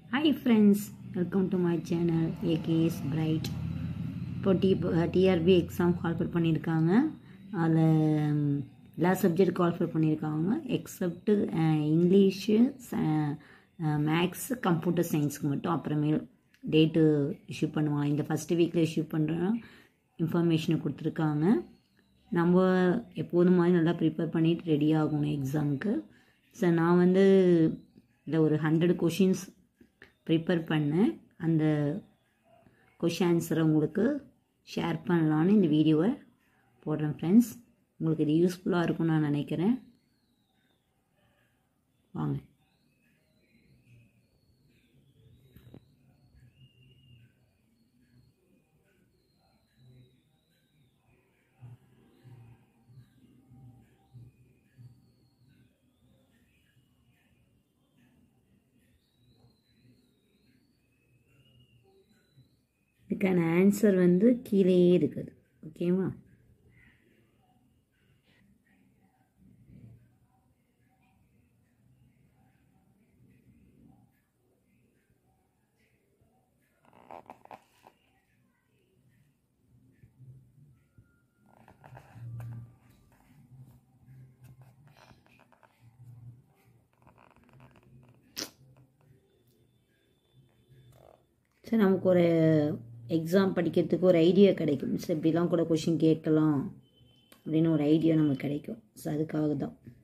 hi friends welcome to my channel AKS bright இப்போ T TRB exam call for பண்ணியிருக்காங்க அதில் எல்லா சப்ஜெக்ட் கால்ஃபர் பண்ணியிருக்காங்க எக்ஸப்ட்டு இங்கிலீஷு மேக்ஸ் கம்ப்யூட்டர் சயின்ஸுக்கு மட்டும் அப்புறமேல் டேட்டு இஷ்யூ பண்ணுவாங்க இந்த ஃபஸ்ட்டு வீக்கில் இஷ்யூ பண்ணுறோன்னா இன்ஃபர்மேஷனை கொடுத்துருக்காங்க நம்ம எப்போதும் மாதிரி நல்லா ப்ரிப்பேர் பண்ணிட்டு ரெடி ஆகணும் எக்ஸாமுக்கு ஸோ நான் வந்து இதில் ஒரு ஹண்ட்ரட் கொஷின்ஸ் ப்ரிப்பேர் பண்ணேன் அந்த கொஷின் ஆன்சரை உங்களுக்கு ஷேர் பண்ணலான்னு இந்த வீடியோவை போடுறேன் ஃப்ரெண்ட்ஸ் உங்களுக்கு இது யூஸ்ஃபுல்லாக இருக்கும்னு நான் நினைக்கிறேன் வாங்க இதுக்கான ஆன்சர் வந்து கீழேயே இருக்குது ஓகேவா சரி நமக்கு ஒரு எக்ஸாம் படிக்கிறதுக்கு ஒரு ஐடியா கிடைக்கும் சரி இப்படிலாம் கூட கொஷின் கேட்கலாம் அப்படின்னு ஒரு ஐடியா நமக்கு கிடைக்கும் ஸோ அதுக்காக தான்